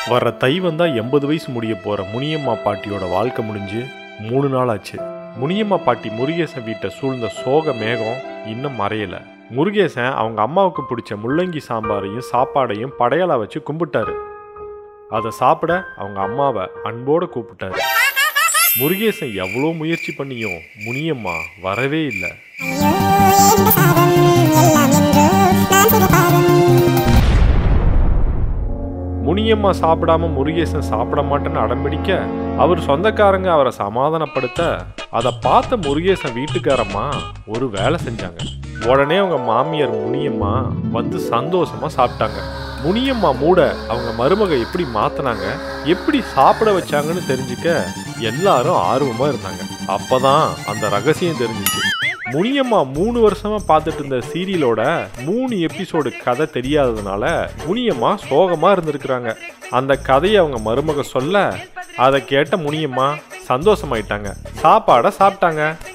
வர்ற தை வந்தா எண்பது வயசு முடிய போற முனியம்மா பாட்டியோட வாழ்க்கை முடிஞ்சு மூணு நாள் ஆச்சு முனியம்மா பாட்டி முருகேசன் வீட்டை சூழ்ந்த சோக மேகம் இன்னும் மறையல முருகேசன் அவங்க அம்மாவுக்கு பிடிச்ச முள்ளங்கி சாம்பாரையும் சாப்பாடையும் படையலா வச்சு கும்பிட்டாரு அதை சாப்பிட அவங்க அம்மாவை அன்போட கூப்பிட்டாரு முருகேசன் எவ்வளோ முயற்சி பண்ணியும் முனியம்மா வரவே இல்லை என்ற சாபம் எல்லாம் என்று நான் செய்த பாவம் முனியம்மா சாப்பிடாம முருகேசன் சாப்பிட மாட்டேன்னு அடம்பிடிக்க அவர் சொந்தக்காரங்க அவரை சமாதானப்படுத்த அதை பார்த்த முருகேசன் வீட்டுக்காரம்மா ஒரு வேலை செஞ்சாங்க உடனே அவங்க மாமியார் முனியம்மா வந்து சந்தோஷமா சாப்பிட்டாங்க முனியம்மா மூட அவங்க மருமக எப்படி மாத்தினாங்க எப்படி சாப்பிட வச்சாங்கன்னு தெரிஞ்சுக்க எல்லாரும் ஆர்வமா இருந்தாங்க அப்பதான் அந்த ரகசியம் தெரிஞ்சுச்சு முனியம்மா மூணு வருஷமா பார்த்துட்டு இருந்த சீரியலோட மூணு எபிசோடு கதை தெரியாததுனால முனியம்மா சோகமா இருந்திருக்கிறாங்க அந்த கதையை அவங்க மருமக சொல்ல அதை கேட்ட முனியம்மா சந்தோஷமாயிட்டாங்க சாப்பாடை சாப்பிட்டாங்க